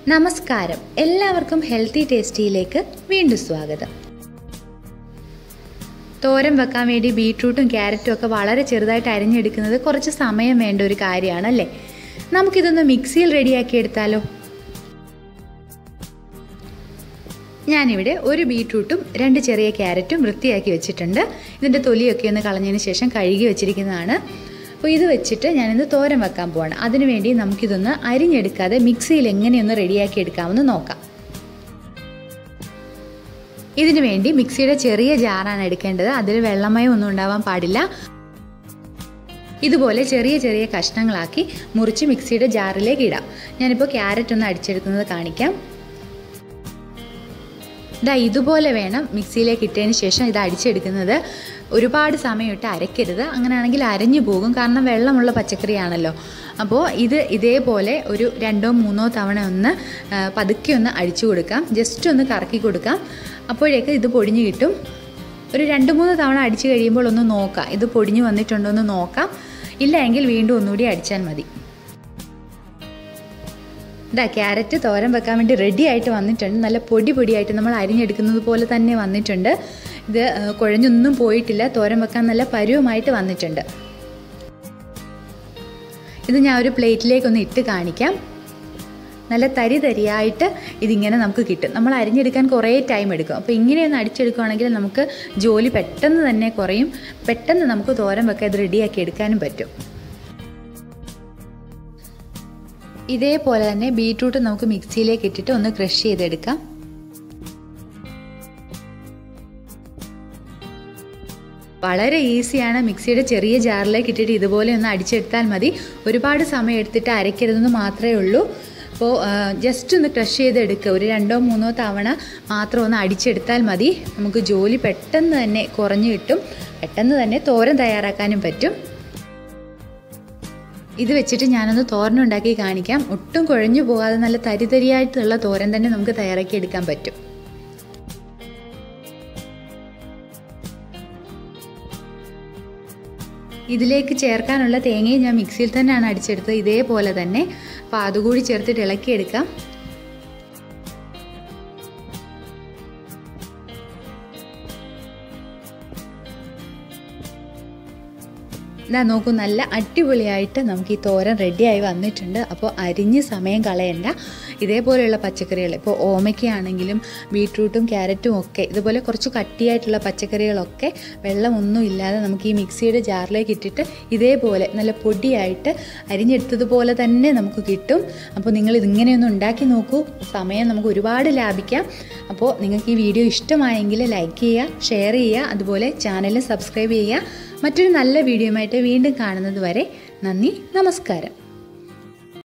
നമസ്കാരം എല്ലാവർക്കും ഹെൽത്തി ടേസ്റ്റിയിലേക്ക് വീണ്ടും സ്വാഗതം തോരൻ വെക്കാൻ വേണ്ടി ബീട്രൂട്ടും ക്യാരറ്റും ഒക്കെ വളരെ ചെറുതായിട്ട് അരിഞ്ഞെടുക്കുന്നത് കുറച്ച് സമയം വേണ്ട ഒരു കാര്യമാണ് അല്ലേ നമുക്കിതൊന്ന് മിക്സിയിൽ റെഡിയാക്കി എടുത്താലോ ഞാനിവിടെ ഒരു ബീട്രൂട്ടും രണ്ട് ചെറിയ ക്യാരറ്റും വൃത്തിയാക്കി വെച്ചിട്ടുണ്ട് ഇതിൻ്റെ തൊലിയൊക്കെ ഒന്ന് കളഞ്ഞതിന് ശേഷം കഴുകി വെച്ചിരിക്കുന്നതാണ് അപ്പോൾ ഇത് വെച്ചിട്ട് ഞാനിന്ന് തോരൻ വെക്കാൻ പോവാണ് അതിനുവേണ്ടി നമുക്കിതൊന്ന് അരിഞ്ഞെടുക്കാതെ മിക്സിയിൽ എങ്ങനെയൊന്ന് റെഡിയാക്കി എടുക്കാമെന്ന് നോക്കാം ഇതിനു വേണ്ടി മിക്സിയുടെ ചെറിയ ജാറാണ് എടുക്കേണ്ടത് അതിൽ വെള്ളമയം ഒന്നും ഉണ്ടാവാൻ പാടില്ല ഇതുപോലെ ചെറിയ ചെറിയ കഷ്ണങ്ങളാക്കി മുറിച്ച് മിക്സിയുടെ ജാറിലേക്ക് ഇടാം ഞാനിപ്പോൾ ക്യാരറ്റ് ഒന്ന് അടിച്ചെടുക്കുന്നത് കാണിക്കാം ഇതാ ഇതുപോലെ വേണം മിക്സിയിലേക്ക് ഇട്ടതിന് ശേഷം ഇത് അടിച്ചെടുക്കുന്നത് ഒരുപാട് സമയമിട്ട് അരയ്ക്കരുത് അങ്ങനെയാണെങ്കിൽ അരഞ്ഞു പോകും കാരണം വെള്ളമുള്ള പച്ചക്കറിയാണല്ലോ അപ്പോൾ ഇത് ഇതേപോലെ ഒരു രണ്ടോ മൂന്നോ തവണ ഒന്ന് പതുക്കെ ഒന്ന് അടിച്ചു കൊടുക്കാം ജസ്റ്റ് ഒന്ന് കറക്കി കൊടുക്കാം അപ്പോഴേക്ക് ഇത് പൊടിഞ്ഞു കിട്ടും ഒരു രണ്ട് മൂന്ന് തവണ അടിച്ചു കഴിയുമ്പോൾ ഒന്ന് നോക്കാം ഇത് പൊടിഞ്ഞു വന്നിട്ടുണ്ടോ എന്ന് നോക്കാം ഇല്ല എങ്കിൽ വീണ്ടും ഒന്നുകൂടി അടിച്ചാൽ മതി ഇതാ ക്യാരറ്റ് തോരൻ വെക്കാൻ വേണ്ടി റെഡി ആയിട്ട് വന്നിട്ടുണ്ട് നല്ല പൊടി പൊടിയായിട്ട് നമ്മൾ അരിഞ്ഞെടുക്കുന്നത് പോലെ തന്നെ വന്നിട്ടുണ്ട് ഇത് കുഴഞ്ഞൊന്നും പോയിട്ടില്ല തോരൻ വെക്കാൻ നല്ല പരുവമായിട്ട് വന്നിട്ടുണ്ട് ഇത് ഞാൻ ഒരു പ്ലേറ്റിലേക്കൊന്ന് ഇട്ട് കാണിക്കാം നല്ല തരി തരിയായിട്ട് ഇതിങ്ങനെ നമുക്ക് കിട്ടും നമ്മൾ അരിഞ്ഞെടുക്കാൻ കുറേ ടൈം എടുക്കും അപ്പോൾ ഇങ്ങനെയൊന്ന് അടിച്ചെടുക്കുകയാണെങ്കിൽ നമുക്ക് ജോലി പെട്ടെന്ന് തന്നെ കുറയും പെട്ടെന്ന് നമുക്ക് തോരൻ വെക്കാൻ ഇത് റെഡിയാക്കി എടുക്കാനും പറ്റും ഇതേപോലെ തന്നെ ബീട്രൂട്ട് നമുക്ക് മിക്സിയിലേക്ക് ഇട്ടിട്ട് ഒന്ന് ക്രഷ് ചെയ്തെടുക്കാം വളരെ ഈസിയാണ് മിക്സിയുടെ ചെറിയ ജാറിലേക്ക് ഇട്ടിട്ട് ഇതുപോലെ ഒന്ന് അടിച്ചെടുത്താൽ മതി ഒരുപാട് സമയം എടുത്തിട്ട് അരയ്ക്കരുതെന്ന് മാത്രമേ ഉള്ളൂ അപ്പോൾ ജസ്റ്റ് ഒന്ന് ക്രഷ് ചെയ്തെടുക്കുക ഒരു രണ്ടോ മൂന്നോ തവണ മാത്രം ഒന്ന് അടിച്ചെടുത്താൽ മതി നമുക്ക് ജോലി പെട്ടെന്ന് തന്നെ കുറഞ്ഞു കിട്ടും പെട്ടെന്ന് തന്നെ തോരൻ തയ്യാറാക്കാനും പറ്റും ഇത് വെച്ചിട്ട് ഞാനൊന്ന് തോരൻ ഉണ്ടാക്കി കാണിക്കാം ഒട്ടും കുഴഞ്ഞു പോകാതെ നല്ല തരിതരിയായിട്ടുള്ള തോരൻ തന്നെ നമുക്ക് തയ്യാറാക്കി എടുക്കാൻ പറ്റും ഇതിലേക്ക് ചേർക്കാനുള്ള തേങ്ങയും ഞാൻ മിക്സിയിൽ തന്നെയാണ് അടിച്ചെടുത്തത് ഇതേപോലെ തന്നെ അപ്പോൾ അതുകൂടി ചേർത്തിട്ട് ഇളക്കിയെടുക്കാം ഇതാ നോക്കൂ നല്ല അടിപൊളിയായിട്ട് നമുക്ക് ഈ തോരൻ റെഡിയായി വന്നിട്ടുണ്ട് അപ്പോൾ അരിഞ്ഞ് സമയം കളയണ്ട ഇതേപോലെയുള്ള പച്ചക്കറികൾ ഇപ്പോൾ ഓമയ്ക്കാണെങ്കിലും ബീട്രൂട്ടും ക്യാരറ്റും ഒക്കെ ഇതുപോലെ കുറച്ച് കട്ടിയായിട്ടുള്ള പച്ചക്കറികളൊക്കെ വെള്ളമൊന്നും ഇല്ലാതെ നമുക്ക് ഈ മിക്സിയുടെ ജാറിലേക്ക് ഇട്ടിട്ട് ഇതേപോലെ നല്ല പൊടിയായിട്ട് അരിഞ്ഞെടുത്തതുപോലെ തന്നെ നമുക്ക് കിട്ടും അപ്പോൾ നിങ്ങൾ ഇതിങ്ങനെയൊന്ന് ഉണ്ടാക്കി നോക്കൂ സമയം നമുക്ക് ഒരുപാട് ലാഭിക്കാം അപ്പോൾ നിങ്ങൾക്ക് ഈ വീഡിയോ ഇഷ്ടമായെങ്കിൽ ലൈക്ക് ചെയ്യുക ഷെയർ ചെയ്യുക അതുപോലെ ചാനൽ സബ്സ്ക്രൈബ് ചെയ്യുക മറ്റൊരു നല്ല വീഡിയോയുമായിട്ട് വീണ്ടും കാണുന്നത് വരെ നന്ദി നമസ്കാരം